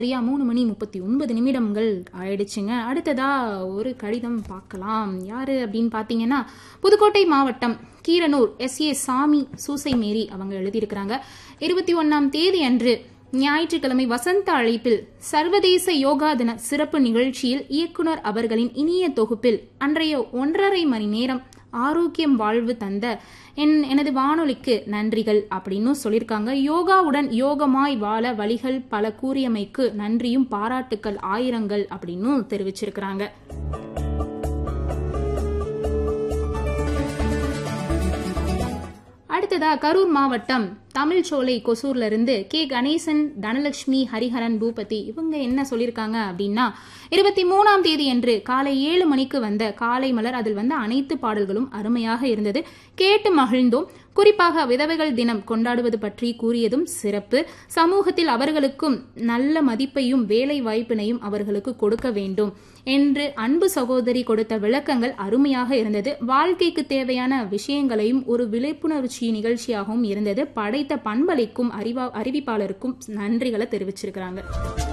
சரியா மூணு மணி முப்பத்தி ஒன்பது நிமிடங்கள் ஆயிடுச்சுங்க அடுத்ததா ஒரு கடிதம் பார்க்கலாம் யாரு அப்படின்னு பார்த்தீங்கன்னா புதுக்கோட்டை மாவட்டம் கீரனூர் எஸ் ஏ சாமி சூசை மேரி அவங்க எழுதியிருக்கிறாங்க இருபத்தி ஒன்னாம் தேதி அன்று ஞாயிற்றுக்கிழமை வசந்த அழைப்பில் சர்வதேச யோகா தின சிறப்பு நிகழ்ச்சியில் இயக்குனர் அவர்களின் இனிய தொகுப்பில் அன்றைய ஒன்றரை மணி நேரம் ஆரோக்கியம் வாழ்வு தந்த என் எனது வானொலிக்கு நன்றிகள் அப்படின்னு சொல்லியிருக்காங்க யோகாவுடன் யோகமாய் வாழ வழிகள் பல கூறியமைக்கு நன்றியும் பாராட்டுக்கள் ஆயிரங்கள் அப்படின்னு தெரிவிச்சிருக்கிறாங்க அடுத்ததா கரூர் மாவட்டம் தமிழ் சோலை கொசூர்ல இருந்து கே கணேசன் தனலட்சுமி ஹரிஹரன் பூபதி இவங்க என்ன சொல்லியிருக்காங்க அப்படின்னா இருபத்தி மூணாம் தேதி அன்று காலை ஏழு மணிக்கு வந்த காலை மலர் அதில் வந்த அனைத்து பாடல்களும் அருமையாக இருந்தது கேட்டு மகிழ்ந்தோம் குறிப்பாக விதவைகள் தினம் கொண்டாடுவது பற்றி கூறியதும் சிறப்பு சமூகத்தில் அவர்களுக்கும் நல்ல மதிப்பையும் வேலை வாய்ப்பினையும் அவர்களுக்கு கொடுக்க வேண்டும் என்று அன்பு சகோதரி கொடுத்த விளக்கங்கள் அருமையாக இருந்தது வாழ்க்கைக்கு தேவையான விஷயங்களையும் ஒரு விழிப்புணர்ச்சி நிகழ்ச்சியாகவும் இருந்தது படைத்த பண்பலைக்கும் அறிவா அறிவிப்பாளருக்கும் நன்றிகளை தெரிவிச்சிருக்கிறாங்க